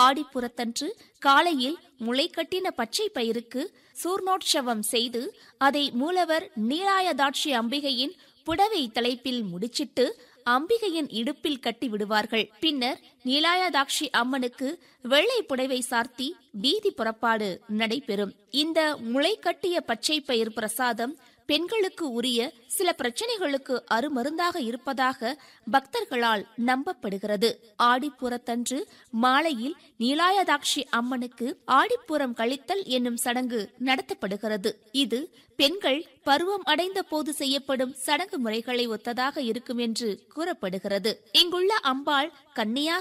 ஆடிப்புறத்தன்று காலையில் முளைக்கட்டின பச்சை பயிருக்கு சூர்ணோற்சவம் செய்து அதை மூலவர் நீலாயதாட்சி அம்பிகையின் புடவை தலைப்பில் முடிச்சிட்டு அம்பிகையின் இடுப்பில் கட்டி விடுவார்கள் பின்னர் நீலாயதாட்சி அம்மனுக்கு வெள்ளை புடவை சார்த்தி வீதி புறப்பாடு நடைபெறும் இந்த முளைக்கட்டிய பச்சை பயிர் பிரசாதம் பெண்களுக்கு உரிய சில பிரச்சனைகளுக்கு அருமருந்தாக இருப்பதாக பக்தர்களால் நம்பப்படுகிறது ஆடிப்புறத்தன்று மாலையில் நீலாயதாட்சி அம்மனுக்கு ஆடிப்புறம் கழித்தல் என்னும் சடங்கு நடத்தப்படுகிறது இது பெண்கள் பருவம் அடைந்த போது செய்யப்படும் சடங்கு முறைகளை ஒத்ததாக இருக்கும் என்று கூறப்படுகிறது இங்குள்ள அம்பாள் கன்னியாக